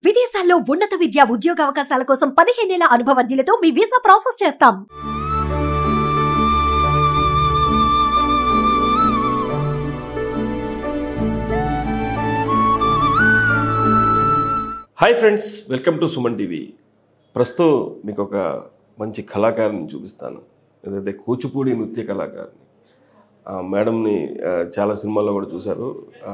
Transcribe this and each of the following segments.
విదేశాల్లో ఉన్నత విద్య ఉద్యోగ అవకాశాల కోసం పదిహేనేళ్ల అనుభవజ్ఞులతో మీ వీసా ప్రాసెస్ చేస్తాం hi friends welcome to Suman TV ప్రస్తుతం మీకు ఒక మంచి కళాకారుని చూపిస్తాను ఏదైతే కూచిపూడి నృత్య కళాకారుని ఆ మేడంని ఆ, చాలా సినిమాల్లో కూడా చూశారు ఆ,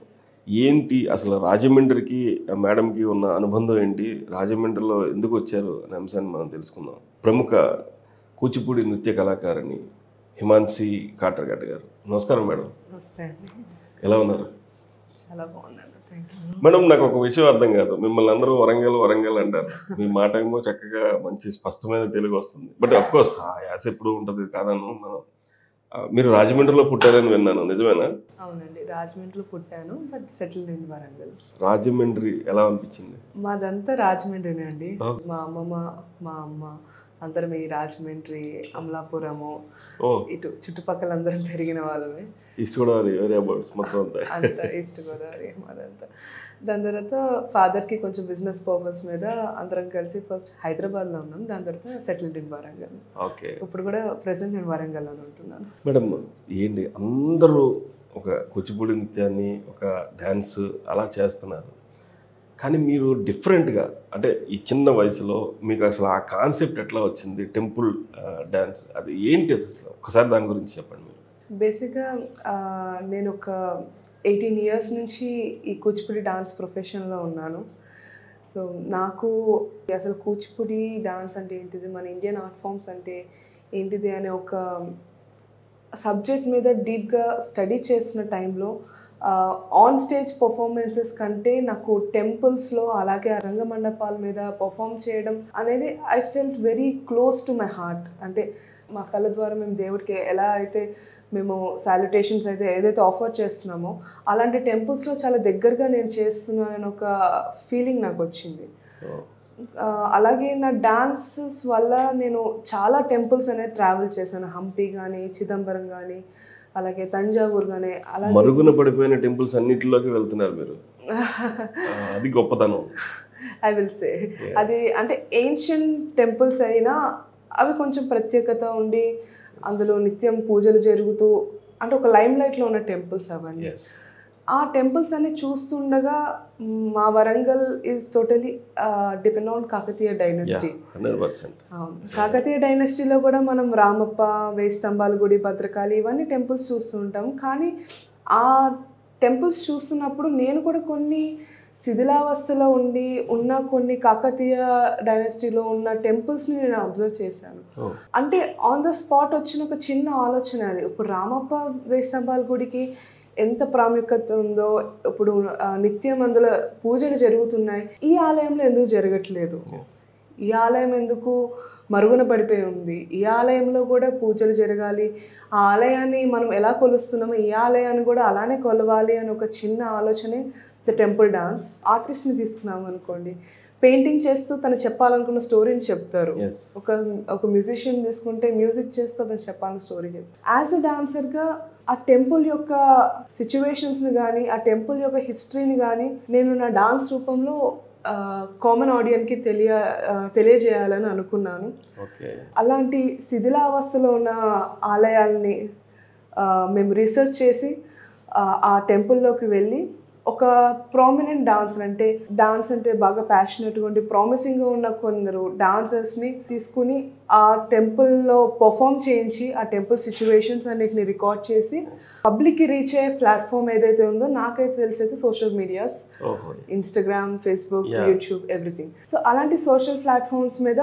ఏంటి అసలు రాజమండ్రికి ఆ మేడంకి ఉన్న అనుబంధం ఏంటి రాజమండ్రిలో ఎందుకు వచ్చారు అనే అంశాన్ని మనం తెలుసుకుందాం ప్రముఖ కూచిపూడి నృత్య కళాకారిణి హిమాన్సి కాటర్గట్ గారు నమస్కారం మేడం నమస్తే అండి ఎలా ఉన్నారు చాలా బాగున్నాను థ్యాంక్ యూ మేడం నాకు ఒక విషయం అర్థం కాదు మిమ్మల్ని అందరూ వరంగల్ వరంగల్ అంటారు మీ మాట ఏమో చక్కగా మంచి స్పష్టమైన తెలుగు వస్తుంది బట్ అఫ్ కోర్స్ ఆ యాస ఎప్పుడు ఉంటుంది కాదను మనం ఆ, మీరు రాజమండ్రిలో పుట్టారని విన్నాను నిజమేనా అవునండి రాజమండ్రిలో పుట్టాను బట్ సెటిల్డ్ ఇన్ వరంగల్ రాజమండ్రి ఎలా అనిపించింది మాదంతా రాజమండ్రినే అండి ఆ. మా అమ్మమ్మ మా అమ్మ అందరం ఈ రాజమండ్రి అమలాపురము ఓ ఇటు చుట్టుపక్కల అందరం పెరిగిన వాళ్ళమే ఈస్ట్ గోదావరి ఏరియా బర్డ్స్ మొత్తం అంతా అంత ఈస్ట్ గోదావరి మాదంతా దాని తర్వాత ఫాదర్కి కొంచెం బిజినెస్ పర్పస్ మీద అందరం కలిసి ఫస్ట్ హైదరాబాద్లో ఉన్నాం దాని తర్వాత సెటిల్డ్ ఇన్ వరంగల్ ఓకే ఇప్పుడు కూడా ప్రెసెంట్ నేను వరంగల్లో ఉంటున్నాను మేడం ఏంటి అందరూ ఒక కూచిపూడి నృత్యాన్ని ఒక డ్యాన్స్ అలా చేస్తున్నారు కానీ మీరు డిఫరెంట్గా అంటే ఈ చిన్న వయసులో మీకు అసలు ఆ కాన్సెప్ట్ ఎట్లా వచ్చింది టెంపుల్ డ్యాన్స్ అది ఏంటి అసలు ఒకసారి దాని గురించి చెప్పండి మీరు బేసిక్గా ఆ, నేను ఒక ఎయిటీన్ ఇయర్స్ నుంచి ఈ కూచిపూడి డాన్స్ ప్రొఫెషన్లో ఉన్నాను సో నాకు అసలు కూచిపూడి డాన్స్ అంటే ఏంటిది మన ఇండియన్ ఆర్ట్ ఫామ్స్ అంటే ఏంటిది అనే ఒక సబ్జెక్ట్ మీద డీప్గా స్టడీ చేస్తున్న టైంలో ఆన్ స్టేజ్ పర్ఫార్మెన్సెస్ కంటే నాకు టెంపుల్స్లో అలాగే ఆ రంగ మండపాల మీద పర్ఫామ్ చేయడం అనేది I felt very close to my heart అంటే మా కళ్ళ ద్వారా మేము దేవుడికి ఎలా అయితే మేము సాల్యుటేషన్స్ అయితే ఏదైతే ఆఫర్ చేస్తున్నామో అలాంటి టెంపుల్స్లో చాలా దగ్గరగా నేను చేస్తున్నానని ఒక ఫీలింగ్ నాకు వచ్చింది ఆ, అలాగే నా డాన్సెస్ వల్ల నేను చాలా టెంపుల్స్ అనేది ట్రావెల్ చేశాను హంపి కానీ చిదంబరం కానీ అలాగే తంజావూర్ కానీ అలాగే మరుగున పడిపోయిన టెంపుల్స్ అన్నిటిలోకి వెళ్తున్నారు మీరు ఆ, అది గొప్పతనం ఐ విల్ సే అది అంటే ఏన్షియన్ టెంపుల్స్ అయినా అవి కొంచెం ప్రత్యేకత ఉండి అందులో నిత్యం పూజలు జరుగుతూ అంటే ఒక లైమ్ లైట్లో ఉన్న టెంపుల్స్ అవన్నీ ఎస్ ఆ టెంపుల్స్ అన్ని చూస్తుండగా మ్, మా Warangal is totally depend on Kakatiya dynasty hundred percent అవును కాకతీయ డైనస్టీలో కూడా మనం రామప్ప వేయి స్తంభాల గుడి భద్రకాళి ఇవన్నీ టెంపుల్స్ చూస్తూ ఉంటాం కానీ ఆ టెంపుల్స్ చూస్తున్నప్పుడు నేను కూడా కొన్ని శిథిలావస్థలో ఉండి ఉన్న కొన్ని కాకతీయ డైనస్టీలో ఉన్న టెంపుల్స్ని నేను అబ్జర్వ్ చేశాను అంటే ఆన్ ద స్పాట్ వచ్చిన ఒక చిన్న ఆలోచన అది ఇప్పుడు రామప్ప వేయి స్తంభాల గుడికి ఎంత ప్రాముఖ్యత ఉందో ఇప్పుడు ఆ, నిత్యం అందులో పూజలు జరుగుతున్నాయి ఈ ఆలయంలో ఎందుకు జరగట్లేదు ఈ ఆలయం ఎందుకు మరుగున పడిపోయి ఉంది ఈ ఆలయంలో కూడా పూజలు జరగాలి ఆ ఆలయాన్ని మనం ఎలా కొలుస్తున్నామో ఈ ఆలయాన్ని కూడా అలానే కొలవాలి అని ఒక చిన్న ఆలోచనే ద టెంపుల్ డాన్స్ ఆర్టిస్ట్ని తీసుకున్నాం అనుకోండి పెయింటింగ్ చేస్తూ తను చెప్పాలనుకున్న స్టోరీని చెప్తారు ఎస్ ఒక ఒక మ్యూజిషియన్ తీసుకుంటే మ్యూజిక్ చేస్తూ అతను చెప్పాలని స్టోరీ చెప్పి యాజ్ అ డాన్సర్గా ఆ టెంపుల్ యొక్క సిచ్యువేషన్స్ని కానీ ఆ టెంపుల్ యొక్క హిస్టరీని కానీ నేను నా డాన్స్ రూపంలో కామన్ ఆడియన్కి తెలియ ఆ, తెలియజేయాలని అనుకున్నాను ఓకే అలాంటి స్థితిలావస్థలో ఉన్న ఆలయాల్ని ఆ, మేము రీసెర్చ్ చేసి ఆ, ఆ టెంపుల్లోకి వెళ్ళి ఒక ప్రామినెంట్ డాన్సర్ అంటే డాన్స్ అంటే బాగా ప్యాషనెట్గా ఉండి ప్రామిసింగ్గా ఉన్న కొందరు డాన్సర్స్ని తీసుకుని ఆ టెంపుల్లో పర్ఫామ్ చేయించి ఆ టెంపుల్ సిచ్యువేషన్స్ అన్నిటిని రికార్డ్ చేసి పబ్లిక్కి రీచ్ అయ్యే ప్లాట్ఫామ్ ఏదైతే ఉందో నాకైతే తెలిసి అయితే సోషల్ మీడియాస్ ఓహో Instagram Facebook Yeah. YouTube everything so అలాంటి సోషల్ ప్లాట్ఫామ్స్ మీద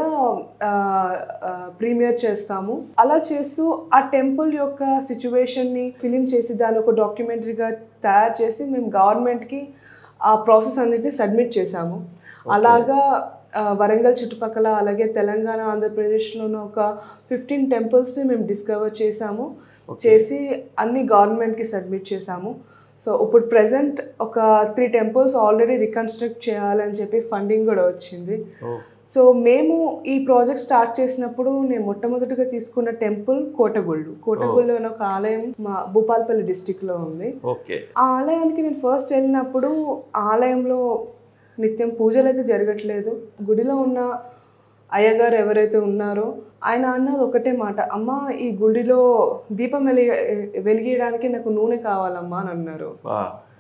ప్రీమియర్ చేస్తాము అలా చేస్తూ ఆ టెంపుల్ యొక్క సిచ్యువేషన్ని ఫిలిం చేసి దాన్ని ఒక డాక్యుమెంటరీగా తయారు చేసి మేము గవర్నమెంట్కి ఆ ప్రాసెస్ అన్నిటిని సబ్మిట్ చేసాము అలాగా ఆ, వరంగల్ చుట్టుపక్కల అలాగే తెలంగాణ ఆంధ్రప్రదేశ్లో ఉన్న ఒక ఫిఫ్టీన్ టెంపుల్స్ని మేము డిస్కవర్ చేసాము చేసి అన్ని గవర్నమెంట్కి సబ్మిట్ చేసాము సో ఇప్పుడు ప్రజెంట్ ఒక త్రీ టెంపుల్స్ ఆల్రెడీ రికన్స్ట్రక్ట్ చేయాలని చెప్పి ఫండింగ్ కూడా వచ్చింది ఓ సో మేము ఈ ప్రాజెక్ట్ స్టార్ట్ చేసినప్పుడు నేను మొట్టమొదటిగా తీసుకున్న టెంపుల్ కోటగుళ్ళు కోటగుళ్ళు అనే ఒక ఆలయం మా భూపాల్పల్లి డిస్టిక్లో ఉంది ఓకే ఆ ఆలయానికి నేను ఫస్ట్ వెళ్ళినప్పుడు ఆ ఆలయంలో నిత్యం పూజలు అయితే జరగట్లేదు గుడిలో ఉన్న అయ్యగారు ఎవరైతే ఉన్నారో ఆయన అన్నది ఒకటే మాట అమ్మ ఈ గుడిలో దీపం వెలిగ వెలిగించడానికి నాకు నూనె కావాలమ్మా అని అన్నారు వా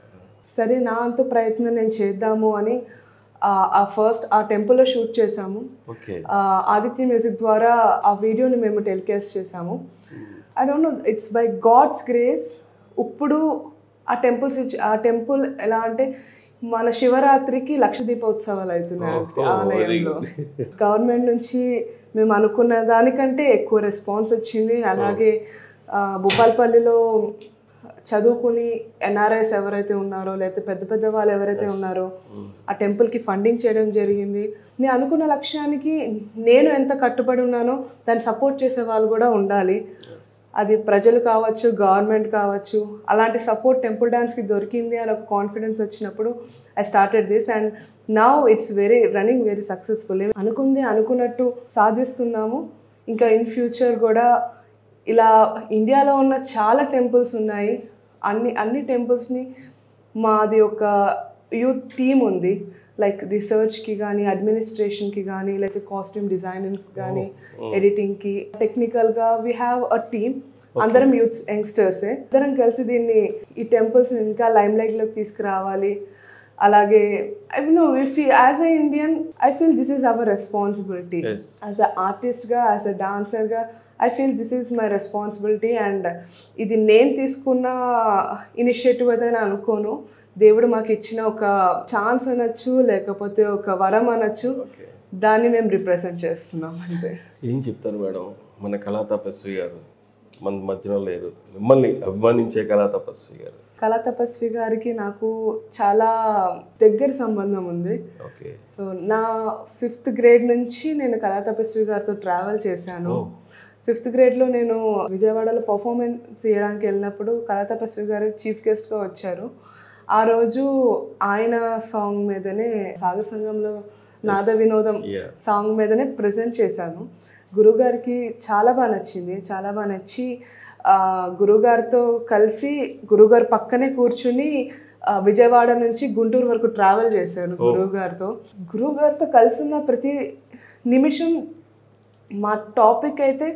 సరే నా అంత ప్రయత్నం నేను చేద్దాము అని ఆ- ఆ ఫస్ట్ ఆ టెంపుల్లో షూట్ చేసాము ఓకే ఆ, ఆదిత్య మ్యూజిక్ ద్వారా ఆ వీడియోని మేము టెలికాస్ట్ చేసాము I don't know it's by God's grace ఇప్పుడు ఆ టెంపుల్స్ ఆ టెంపుల్ ఎలా అంటే మన శివరాత్రికి లక్ష దీపోత్సవాలు అవుతున్నాయి ఓహో, ఆలయంలో very గవర్నమెంట్ నుంచి మేము అనుకున్న దానికంటే ఎక్కువ రెస్పాన్స్ వచ్చింది అలాగే ఆ, భూపాల్పల్లిలో చదువుకుని ఎన్ఆర్ఐస్ ఎవరైతే ఉన్నారో లేకపోతే పెద్ద పెద్ద వాళ్ళు ఎవరైతే ఉన్నారో ఆ టెంపుల్కి ఫండింగ్ చేయడం జరిగింది నేను అనుకున్న లక్ష్యానికి నేను ఎంత కట్టుబడి ఉన్నానో దాన్ని సపోర్ట్ చేసే వాళ్ళు కూడా ఉండాలి అది ప్రజలు కావచ్చు గవర్నమెంట్ కావచ్చు అలాంటి సపోర్ట్ టెంపుల్ డాన్స్కి దొరికింది అని ఒక కాన్ఫిడెన్స్ వచ్చినప్పుడు I started this and now it's very running very successful అనుకుంది అనుకున్నట్టు సాధిస్తున్నాము ఇంకా ఇన్ ఫ్యూచర్ కూడా ఇలా ఇండియాలో ఉన్న చాలా టెంపుల్స్ ఉన్నాయి అన్ని అన్ని టెంపుల్స్ని మాది ఒక యూత్ టీమ్ ఉంది లైక్ రీసెర్చ్కి కానీ అడ్మినిస్ట్రేషన్కి కానీ లేకపోతే కాస్ట్యూమ్ డిజైనింగ్స్ కానీ ఎడిటింగ్కి టెక్నికల్గా వీ హ్యావ్ అ టీమ్ అందరం యూత్ యంగ్స్టర్సే అందరం కలిసి దీన్ని ఈ టెంపుల్స్ ఇంకా లైమ్ లైట్లోకి తీసుకురావాలి అలాగే I know if as a Indian I feel this is our responsibility Yes. As a ఆర్టిస్ట్గా యాజ్ అ డాన్సర్గా I feel this is my responsibility and ఇది నేను తీసుకున్న ఇనిషియేటివ్ అయితే నేను అనుకోను దేవుడు మాకు ఇచ్చిన ఒక ఛాన్స్ అనొచ్చు లేకపోతే ఒక వరం అనొచ్చు ఓకే దాన్ని మేము రిప్రజెంట్ చేస్తున్నాం అంతే ఏం చెప్తారు మేడం మన కళా తపస్వి గారు మన మధ్యలో లేరు మిమ్మల్ని అభిమానించే కళా తపస్వి గారు కళా తపస్వి గారికి నాకు చాలా దగ్గర సంబంధం ఉంది ఓకే సో నా ఫిఫ్త్ గ్రేడ్ నుంచి నేను కళా తపస్వి గారితో ట్రావెల్ చేశాను ఫిఫ్త్ గ్రేడ్లో నేను విజయవాడలో పర్ఫార్మెన్స్ చేయడానికి వెళ్ళినప్పుడు కళా తపస్వి గారు చీఫ్ గెస్ట్గా వచ్చారు ఆ రోజు ఆయన సాంగ్ మీదనే సాగర్ సంఘంలో నాద వినోదం Yeah. సాంగ్ మీదనే ప్రజెంట్ చేశాను గురుగారికి చాలా బాగా నచ్చింది చాలా బాగా నచ్చి ఆ, గురుగారితో కలిసి గురుగారు పక్కనే కూర్చుని ఆ, విజయవాడ నుంచి గుంటూరు వరకు ట్రావెల్ చేశాను గురువుగారితో గురువుగారితో కలిసి ఉన్న ప్రతి నిమిషం మా టాపిక్ అయితే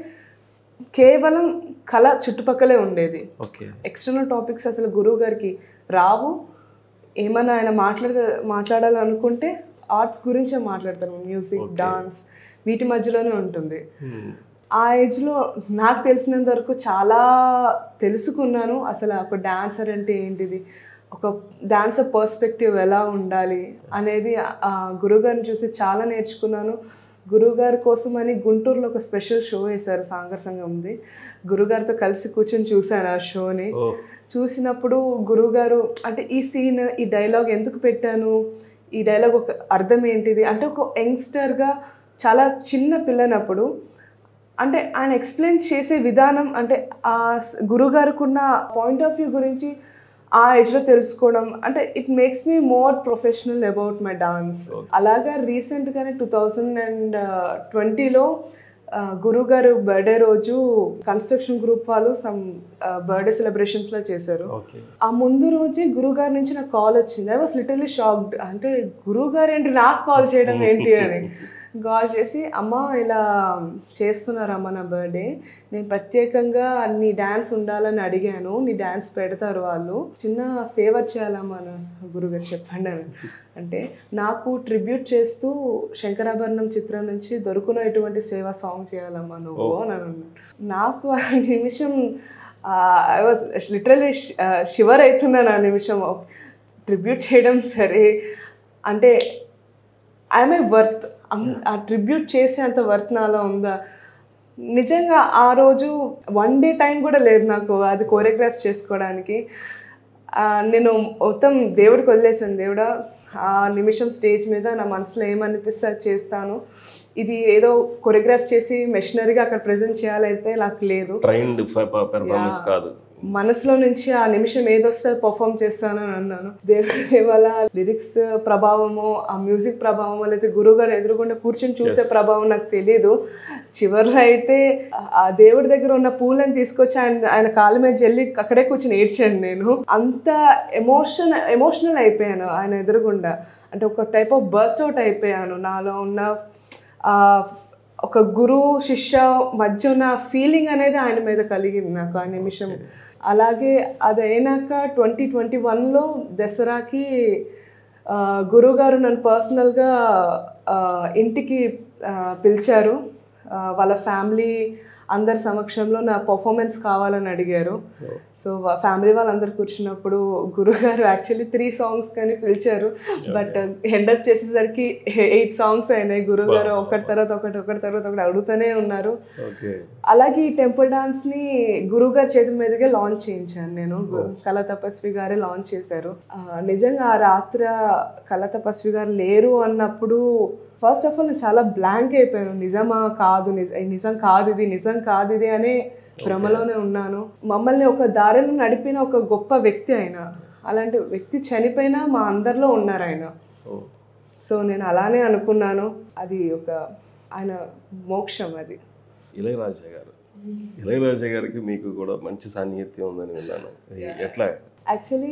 కేవలం కళ చుట్టుపక్కలే ఉండేది ఓకే ఎక్స్టర్నల్ టాపిక్స్ అసలు గురువు గారికి రావు ఏమన్నా ఆయన మాట్లాడ మాట్లాడాలనుకుంటే ఆర్ట్స్ గురించే మాట్లాడతాను మ్యూజిక్ డాన్స్ వీటి మధ్యలోనే ఉంటుంది ఆ ఏజ్లో నాకు తెలిసినంత వరకు చాలా తెలుసుకున్నాను అసలు ఒక డాన్సర్ అంటే ఏంటిది ఒక డాన్సర్ పర్స్పెక్టివ్ ఎలా ఉండాలి అనేది ఆ గురుగారిని చూసి చాలా నేర్చుకున్నాను గురువుగారి కోసమని గుంటూరులో ఒక స్పెషల్ షో వేశారు సాంగర్ సంఘంది గురుగారితో కలిసి కూర్చొని చూశాను ఆ షోని ఓ చూసినప్పుడు గురువుగారు అంటే ఈ సీన్ ఈ డైలాగ్ ఎందుకు పెట్టాను ఈ డైలాగ్ ఒక అర్థం ఏంటిది అంటే ఒక యంగ్స్టర్గా చాలా చిన్న పిల్లనప్పుడు అంటే ఆయన ఎక్స్ప్లెయిన్ చేసే విధానం అంటే ఆ స్- గురువుగారికి ఉన్న పాయింట్ ఆఫ్ వ్యూ గురించి ఆ ఏజ్లో తెలుసుకోవడం అంటే it makes me more professional about my dance అలాగా రీసెంట్గానే టూ థౌజండ్ అండ్ ట్వంటీలో గురుగారు బర్త్డే రోజు కన్స్ట్రక్షన్ గ్రూప్ వాళ్ళు సమ్ బర్త్డే సెలబ్రేషన్స్లో చేశారు ఓకే ఆ ముందు రోజే గురుగారి నుంచి నాకు కాల్ వచ్చింది ఐ వాస్ లిటరలీ షాక్డ్ అంటే గురువుగారు ఏంటి నాకు కాల్ చేయడం ఏంటి అని కాల్ చేసి అమ్మ ఇలా చేస్తున్నారమ్మ నా బర్త్డే నేను ప్రత్యేకంగా నీ డ్యాన్స్ ఉండాలని అడిగాను నీ డ్యాన్స్ పెడతారు వాళ్ళు చిన్న ఫేవర్ చేయాలమ్మా నా గురుగారు చెప్పండి అని అంటే నాకు ట్రిబ్యూట్ చేస్తూ శంకరాభరణం చిత్రం నుంచి దొరుకున ఎటువంటి సేవా సాంగ్ చేయాలమ్మా నువ్వు అని అన్నాను నాకు ఆ నిమిషం ఐ వాజ్ లిటరలీ షివర్ అవుతున్నాను ఆ నిమిషం ట్రిబ్యూట్ చేయడం సరే అంటే ఐఎమ్ ఏ వర్త్ ఆ ట్రిబ్యూట్ చేసేంత వర్త్ నాలో ఉందా నిజంగా ఆ రోజు వన్ డే టైం కూడా లేదు నాకు అది కోరియోగ్రాఫ్ చేసుకోవడానికి ఆ, నేను మొత్తం దేవుడికి వదిలేసాను దేవుడా ఆ నిమిషం స్టేజ్ మీద నా మనసులో ఏమనిపిస్తే అది చేస్తాను ఇది ఏదో కొరియోగ్రాఫ్ చేసి మెషినరీగా అక్కడ ప్రజెంట్ చేయాలైతే నాకు లేదు ట్రైన్డ్ పెర్ఫార్మెన్స్ కాదు మనసులో నుంచి ఆ నిమిషం ఏదొస్తే పర్ఫామ్ చేస్తాను అని అన్నాను దేవుడి వల్ల లిరిక్స్ ప్రభావమో ఆ మ్యూజిక్ ప్రభావమో లేకపోతే గురువు గారు ఎదురుకుండా కూర్చొని చూసే ప్రభావం నాకు తెలియదు చివరిలో అయితే ఆ- ఆ దేవుడి దగ్గర ఉన్న పూలను తీసుకొచ్చి ఆయన ఆయన కాళ్ళ మీద జల్లి అక్కడే కూర్చొని ఏడ్చాను నేను అంత ఎమోషన్ ఎమోషనల్ అయిపోయాను ఆయన ఎదురుగుండా అంటే ఒక టైప్ ఆఫ్ బర్స్ట్ అవుట్ అయిపోయాను నాలో ఉన్న ఆ ఒక గురువు శిష్య మధ్య ఉన్న ఫీలింగ్ అనేది ఆయన మీద కలిగింది నాకు ఆ నిమిషం అలాగే అది అయినాక ట్వంటీ ట్వంటీ వన్లో దసరాకి ఆ, గురువుగారు నన్ను పర్సనల్గా ఇంటికి ఆ, పిలిచారు ఆ, వాళ్ళ ఫ్యామిలీ అందరి సమక్షంలో నా పర్ఫార్మెన్స్ కావాలని అడిగారు సో ఫ్యామిలీ వాళ్ళందరూ కూర్చున్నప్పుడు గురుగారు యాక్చువల్లీ త్రీ సాంగ్స్ కానీ పిలిచారు బట్ హెండప్ చేసేసరికి ఎయిట్ సాంగ్స్ అయినాయి గురుగారు ఒకటి తర్వాత ఒకటి ఒకటి తర్వాత ఒకటి అడుగుతూనే ఉన్నారు ఓకే అలాగే ఈ టెంపుల్ డాన్స్ ని గురువు గారి చేతుల మీదుగా లాంచ్ చేయించాను నేను గు- కళా తపస్వి గారే లాంచ్ చేశారు ఆ, నిజంగా ఆ రాత్రి కళా తపస్వి గారు లేరు అన్నప్పుడు ఫస్ట్ ఆఫ్ ఆల్ నేను చాలా బ్లాంక్ అయిపోయాను నిజమా కాదు నిజ నిజం కాదు ఇది నిజం కాదు ఇది అనే భ్రమలోనే ఉన్నాను మమ్మల్ని ఒక దారిలో నడిపిన ఒక గొప్ప వ్యక్తి ఆయన అలాంటి వ్యక్తి చనిపోయినా మా అందరిలో ఉన్నారు ఆయన ఓ సో నేను అలానే అనుకున్నాను అది ఒక ఆయన మోక్షం అది ఇళయరాజా గారు ఇళయరాజా గారికి మీకు కూడా మంచి సాన్నిహిత్యం ఉందని విన్నాను ఎట్లా యాక్చువల్లీ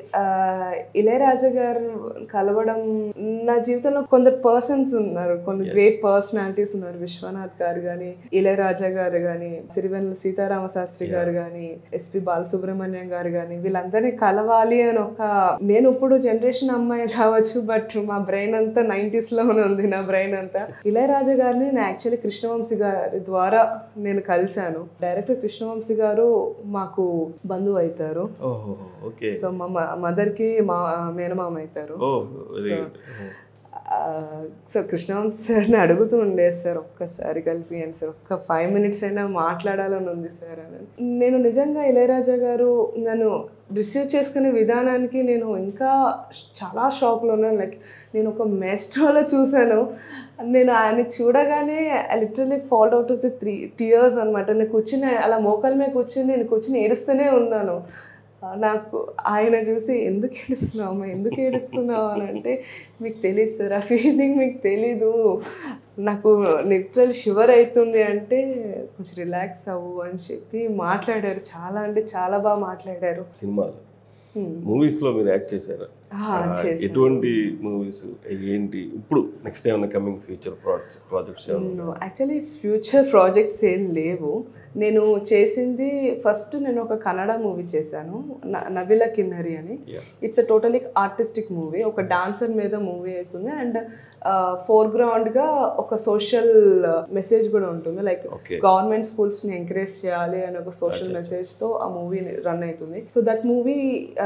ఇళయరాజా గారు కలవడం నా జీవితంలో కొందరు పర్సన్స్ ఉన్నారు కొన్ని గ్రేట్ పర్సనాలిటీస్ ఉన్నారు విశ్వనాథ్ గారు కానీ ఇళయరాజా గారు కానీ సిరివెన్నెల సీతారామ శాస్త్రి గారు కానీ ఎస్పి బాలసుబ్రహ్మణ్యం గారు కానీ వీళ్ళందరినీ కలవాలి అని ఒక నేను ఇప్పుడు జనరేషన్ అమ్మాయి కావచ్చు బట్ మా బ్రెయిన్ అంతా 90s లోనే ఉంది నా బ్రెయిన్ అంతా ఇళయరాజా గారిని నేను యాక్చువల్లీ కృష్ణవంశీ గారి ద్వారా నేను కలిశాను డైరెక్టర్ కృష్ణవంశీ గారు మాకు బంధువు అవుతారు ఓహో ఓకే సో మా మదర్ కి మా మేనమామ అవుతారు ఓ వెరీ గుడ్ ఆ, సో కృష్ణవంశీ సార్ని అడుగుతూ ఉండే సార్ ఒక్కసారి కలిపియండి సార్ ఒక్క ఫైవ్ మినిట్స్ అయినా మాట్లాడాలని ఉంది సార్ అని నేను నిజంగా ఇళయరాజా గారు నన్ను రిసీవ్ చేసుకునే విధానానికి నేను ఇంకా చాలా షాక్లో ఉన్నాను లైక్ నేను ఒక మెస్ట్రోలో చూశాను నేను ఆయన చూడగానే literally fall out of the three tears అనమాట నేను కూర్చుని అలా మోకాల మీద కూర్చుని నేను కూర్చుని ఏడుస్తూనే ఉన్నాను ఆ, నాకు ఆయన చూసి ఎందుకు ఏడుస్తున్నావు అమ్మ ఎందుకు ఏడుస్తున్నావు అని అంటే మీకు తెలియదు సార్ ఆ ఫీలింగ్ మీకు తెలీదు నాకు లిటరల్ షివర్ అవుతుంది అంటే కొంచెం రిలాక్స్ అవ్వు అని చెప్పి మాట్లాడారు చాలా అంటే చాలా బాగా మాట్లాడారు సినిమాలు Hmm. మూవీస్ లో మీరు యాక్ట్ చేశారా ఆ, ఆ, చేశాను. ఎటువంటి మూవీస్ ఏంటి ఇప్పుడు నెక్స్ట్ ఏమైనా కమింగ్ ఫ్యూచర్ ప్రాజెక్ట్స్ ప్రాజెక్ట్స్ ఏమైనా యాక్చువల్లీ ఫ్యూచర్ ప్రాజెక్ట్స్ ఏం లేవు నేను చేసింది ఫస్ట్ నేను ఒక కన్నడ మూవీ చేశాను న- నవిల కిన్నరి అని Yeah. It's a totally artistic movie ఒక డాన్సర్ మీద మూవీ అవుతుంది అండ్ ఫోర్గ్రౌండ్గా ఒక సోషల్ మెసేజ్ కూడా ఉంటుంది లైక్ Okay. గవర్నమెంట్ స్కూల్స్ని ఎంకరేజ్ చేయాలి అనే ఒక సోషల్ మెసేజ్తో ఆ మూవీ రన్ అవుతుంది so that movie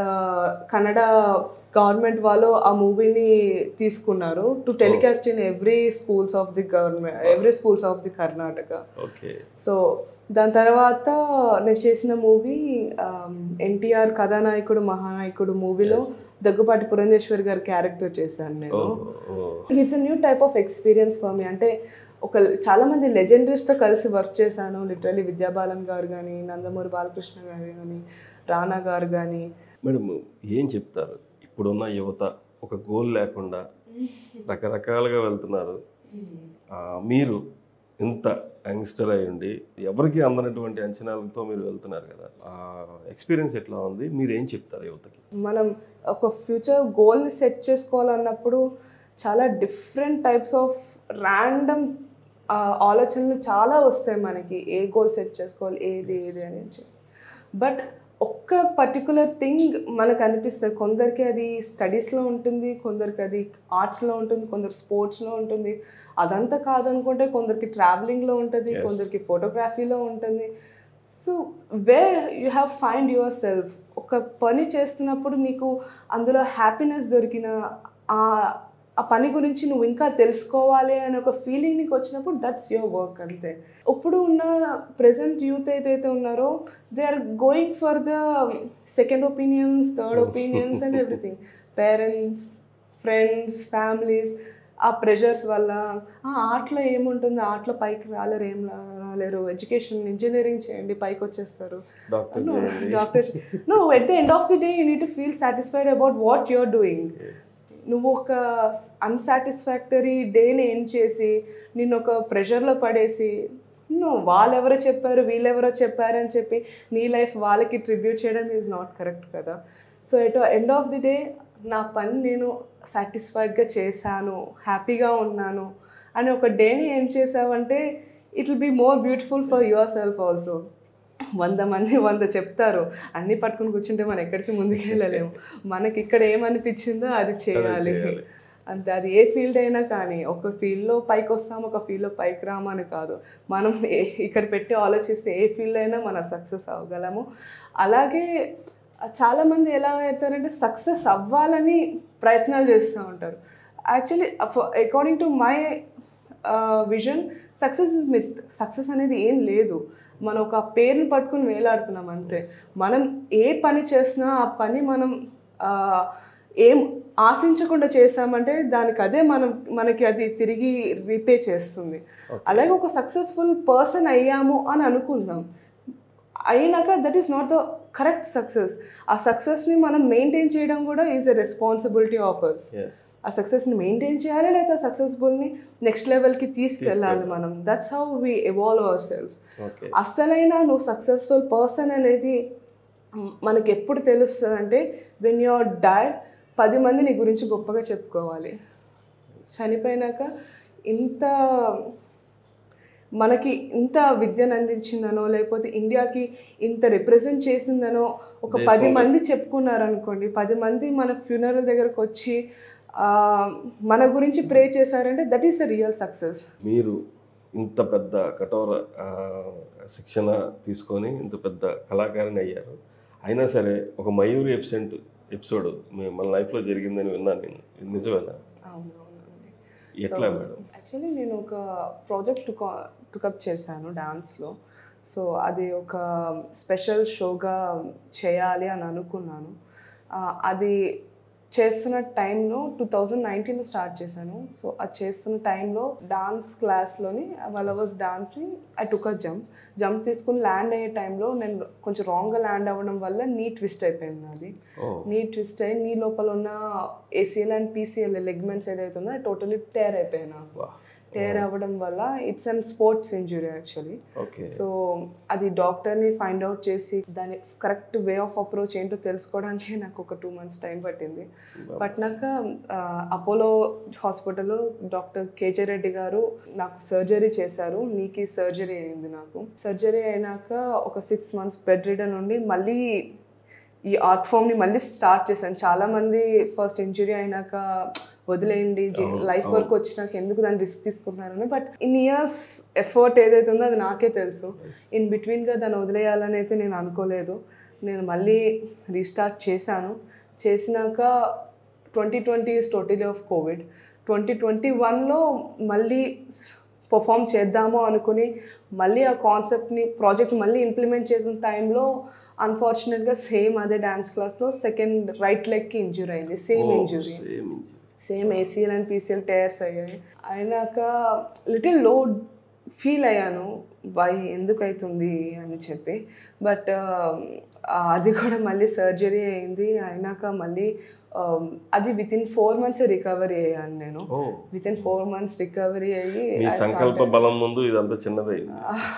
Kannada government వాళ్ళు ఆ మూవీని తీసుకున్నారు to telecast in every schools of the government every schools of the Karnataka okay so దాని తర్వాత నేను చేసిన మూవీ ఎన్టీఆర్ కథానాయకుడు మహానాయకుడు మూవీలో దగ్గుపాటి పురంధేశ్వరి గారి క్యారెక్టర్ చేశాను నేను it's a new type of experience for me అంటే ఒక చాలా మంది లెజెండరీస్తో కలిసి వర్క్ చేశాను లిటరలీ విద్యాబాలన్ గారు కానీ నందమూరి బాలకృష్ణ గారు కానీ రానా గారు కానీ మేడం ఏం చెప్తారు ఇప్పుడున్న యువత ఒక గోల్ లేకుండా రకరకాలుగా వెళ్తున్నారు ఆ, మీరు ఇంత యంగ్స్టర్ అయి ఉండి ఎవరికి అందనటువంటి అంచనాలతో మీరు వెళ్తున్నారు కదా ఆ ఎక్స్పీరియన్స్ ఎట్లా ఉంది మీరు ఏం చెప్తారు యువతకి మనం ఒక ఫ్యూచర్ గోల్ని సెట్ చేసుకోవాలన్నప్పుడు చాలా డిఫరెంట్ టైప్స్ ఆఫ్ ర్యాండమ్ ఆలోచనలు చాలా వస్తాయి మనకి ఏ గోల్ సెట్ చేసుకోవాలి ఏది ఏది అని చెప్పి బట్ ఒక్క పర్టికులర్ థింగ్ మనకు అనిపిస్తుంది కొందరికి అది స్టడీస్లో ఉంటుంది కొందరికి అది ఆర్ట్స్లో ఉంటుంది కొందరు స్పోర్ట్స్లో ఉంటుంది అదంతా కాదనుకుంటే కొందరికి ట్రావెలింగ్లో ఉంటుంది Yes. కొందరికి ఫోటోగ్రఫీలో ఉంటుంది so way you have find yourself ఒక పని చేస్తున్నప్పుడు నీకు అందులో హ్యాపీనెస్ దొరికిన ఆ ఆ పని గురించి నువ్వు ఇంకా తెలుసుకోవాలి అనే ఒక ఫీలింగ్ నీకు వచ్చినప్పుడు దట్స్ యువర్ వర్క్ అంతే ఇప్పుడు ఉన్న ప్రెసెంట్ యూత్ ఏదైతే ఉన్నారో they are going for the second opinions third opinions and everything parents friends families ఆ ప్రెషర్స్ వల్ల "ఆ, ఆర్ట్లో ఏముంటుంది ఆర్ట్లో పైకి రాలేరు ఏం రా- రాలేరు ఎడ్యుకేషన్ ఇంజనీరింగ్ చేయండి పైకి వచ్చేస్తారు డాక్టర్ No, చేయండి. doctor. No, at the end of the day, you need to feel satisfied about what you're doing. నువ్వు ఒక అన్సాటిస్ఫాక్టరీ డేని ఎండ్ చేసి నిన్ను ఒక ప్రెషర్లో పడేసి నువ్వు వాళ్ళెవరో చెప్పారు వీళ్ళెవరో చెప్పారు అని చెప్పి నీ లైఫ్ వాళ్ళకి ట్రిబ్యూట్ చేయడం ఈజ్ నాట్ కరెక్ట్ కదా so at end of the day నా పని నేను సాటిస్ఫైడ్గా చేశాను హ్యాపీగా ఉన్నాను అని ఒక డేని ఎండ్ చేసావంటే it will be more beautiful for yourself also వంద మంది వంద చెప్తారు అన్నీ పట్టుకుని కూర్చుంటే మనం ఎక్కడికి ముందుకు వెళ్ళలేము మనకి ఇక్కడ ఏమనిపించిందో అది చేయాలి చేయాలి. అంతే అది ఏ ఫీల్డ్ అయినా కానీ ఒక ఫీల్డ్లో పైకి వస్తాం ఒక ఫీల్డ్లో పైకి రామని కాదు మనం ఏ- ఇక్కడ పెట్టి ఆలోచిస్తే ఏ ఫీల్డ్ అయినా మనం సక్సెస్ అవ్వగలము అలాగే చాలామంది ఎలా అవుతారంటే సక్సెస్ అవ్వాలని ప్రయత్నాలు చేస్తూ ఉంటారు actually according to my vision success is myth success అనేది ఏం లేదు మనం ఒక పేరుని పట్టుకుని వేలాడుతున్నాం అంతే మనం ఏ పని చేసినా ఆ పని మనం ఆ, ఏం ఆశించకుండా చేసామంటే దానికి అదే మనం మనకి అది తిరిగి రీపే చేస్తుంది అలాగే ఒక సక్సెస్ఫుల్ పర్సన్ అయ్యాము అని అనుకుందాం అయినాక that is not the correct success ఆ సక్సెస్ని మనం మెయింటైన్ చేయడం కూడా is a responsibility of us Yes. ఆ సక్సెస్ని మెయింటైన్ చేయాలి లేదా సక్సెస్ఫుల్ని నెక్స్ట్ లెవెల్కి తీసుకెళ్ళాలి మనం that's how we evolve ourselves okay అసలైన నువ్వు సక్సెస్ఫుల్ పర్సన్ అనేది మ్, మనకి ఎప్పుడు తెలుస్తుంది అంటే వెన్ యువర్ డాడ్ పది మంది నీ గురించి గొప్పగా చెప్పుకోవాలి చనిపోయినాక ఇంత మనకి ఇంత విద్యను అందించిందనో లేకపోతే ఇండియాకి ఇంత రిప్రజెంట్ చేసిందనో ఒక పది మంది చెప్పుకున్నారు అనుకోండి పది మంది మన ఫ్యూనరల్ దగ్గరకు వచ్చి ఆ, మన గురించి ప్రే చేశారంటే that is the real success మీరు ఇంత పెద్ద కఠోర ఆ, శిక్షణ తీసుకొని ఇంత పెద్ద కళాకారిణి అయ్యారు అయినా సరే ఒక మయూరి ఎపిసెంట్ ఎపిసోడ్ మీ- మన లైఫ్లో జరిగిందని విన్నాను నేను ఇది నిజమేనా అవునవునండి ఎట్లా మేడం యాక్చువల్లీ నేను ఒక ప్రాజెక్ట్ టుకప్ చేశాను డాన్స్లో సో అది ఒక స్పెషల్ షోగా చేయాలి అని అనుకున్నాను ఆ, అది చేస్తున్న టైంలో టూ థౌజండ్ నైన్టీన్లో స్టార్ట్ చేశాను సో అది చేస్తున్న టైంలో డాన్స్ క్లాస్లోని వాళ్ళ was dancing I took a jump jump తీసుకుని ల్యాండ్ అయ్యే టైంలో నేను కొంచెం రాంగ్గా ల్యాండ్ అవ్వడం వల్ల నీ ట్విస్ట్ అయిపోయింది అది ఓ నీ ట్విస్ట్ అయ్యి నీ లోపల ఉన్న ఏసీఎల్ అండ్ పీసీఎల్ లెగ్మెంట్స్ ఏదైతే ఉందో టోటలీ టేర్ అయిపోయాయి నాకు వా టేర్ అవ్వడం వల్ల it's and sports injury actually okay so అది డాక్టర్ని ఫైండ్ అవుట్ చేసి దాని కరెక్ట్ వే ఆఫ్ అప్రోచ్ ఏంటో తెలుసుకోవడానికి నాకు ఒక టూ మంత్స్ టైం పట్టింది పట్టినాక అపోలో హాస్పిటల్లో డాక్టర్ కేజే రెడ్డి గారు నాకు సర్జరీ చేశారు నీకి సర్జరీ అయింది నాకు సర్జరీ అయినాక ఒక సిక్స్ మంత్స్ బెడ్ రిడన్ ఉండి మళ్ళీ ఈ ఆర్ట్ ఫామ్ని మళ్ళీ స్టార్ట్ చేశాను చాలామంది ఫస్ట్ ఇంజురీ అయినాక వదిలేయండి లైఫ్ వర్క్ వచ్చినాక ఎందుకు దాన్ని రిస్క్ తీసుకుంటున్నారని బట్ ఇన్ ఇయర్స్ ఎఫర్ట్ ఏదైతే ఉందో అది నాకే తెలుసు ఇన్ బిట్వీన్గా దాన్ని వదిలేయాలని అయితే నేను అనుకోలేదు నేను మళ్ళీ రీస్టార్ట్ చేశాను చేసినాక twenty twenty is totally off covid twenty twenty వన్లో మళ్ళీ పర్ఫామ్ చేద్దాము అనుకుని మళ్ళీ ఆ కాన్సెప్ట్ని ప్రాజెక్ట్ మళ్ళీ ఇంప్లిమెంట్ చేసిన టైంలో అన్ఫార్చునేట్గా సేమ్ అదే డ్యాన్స్ క్లాస్లో సెకండ్ రైట్ లెగ్కి ఇంజూర్ అయింది same injury same same ACL and PCL tears అయ్యాయి అయినాక లిటిల్ లో ఫీల్ అయ్యాను వై ఎందుకు అవుతుంది అని చెప్పి బట్ అది కూడా మళ్ళీ సర్జరీ అయింది అయినాక మళ్ళీ um, అది with in four months recovery అయ్యాను నేను ఓ with in four months recovery అయ్యి మీ I సంకల్ప started- బలం ముందు ఇదంతా చిన్నదైంది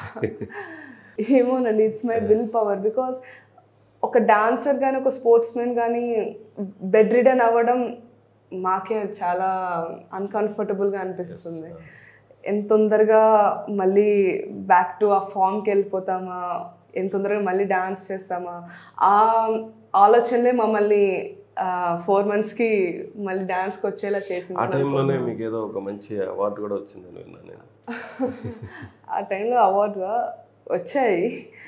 ఏమోనండి it's my will power because ఒక డాన్సర్ కానీ ఒక స్పోర్ట్స్ మ్యాన్ కానీ బెడ్ రిడన్ అవ్వడం మాకే చాలా అన్కంఫర్టబుల్గా అనిపిస్తుంది ఎంత తొందరగా మళ్ళీ బ్యాక్ టు ఆ ఫామ్కి వెళ్ళిపోతామా ఎంత తొందరగా మళ్ళీ డాన్స్ చేస్తామా ఆ ఆలోచనలే మమ్మల్ని ఫోర్ మంత్స్కి మళ్ళీ డాన్స్కి వచ్చేలా ఆ చేసింది టైంలోనే మీకు ఏదో ఒక మంచి అవార్డు కూడా వచ్చిందని విన్నాను నేను ఆ టైంలో అవార్డ్స్ వచ్చాయి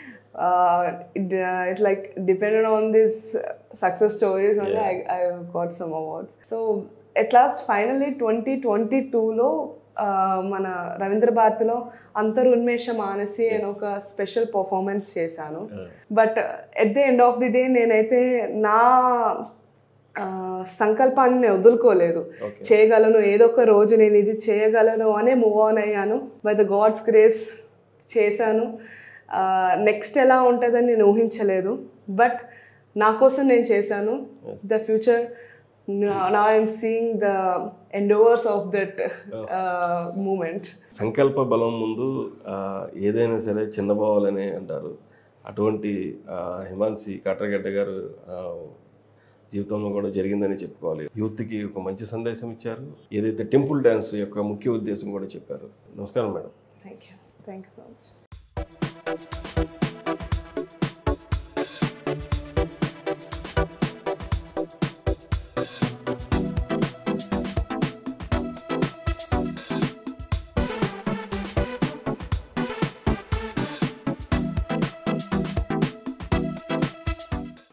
it like depended on this success stories only I I got some awards so at last finally twenty twenty టూలో మన రవీంద్ర భారతిలో అంతరున్మేష మానసి అని ఒక స్పెషల్ పర్ఫార్మెన్స్ చేశాను but at the end of the day నేనైతే నా ఆ, సంకల్పాన్ని నేను వదులుకోలేదు ఓకే చేయగలను ఏదో ఒక రోజు నేను ఇది చేయగలను అనే మూవ్ ఆన్ అయ్యాను బై ద గాడ్స్ గ్రేస్ చేశాను నెక్స్ట్ ఎలా ఉంటుందని నేను ఊహించలేదు బట్ నా కోసం నేను చేశాను ద ఫ్యూచర్ నా I'm seeing the endeavours of that moment సంకల్ప బలం ముందు ఆ, ఏదైనా సరే చిన్నపోవాలని అంటారు అటువంటి ఆ, హిమాన్సి కాట్రగడ్డ గారు ఆ, జీవితంలో కూడా జరిగిందని చెప్పుకోవాలి యూత్కి ఒక మంచి సందేశం ఇచ్చారు ఏదైతే టెంపుల్ డ్యాన్స్ యొక్క ముఖ్య ఉద్దేశం కూడా చెప్పారు నమస్కారం madam thank you thank you so much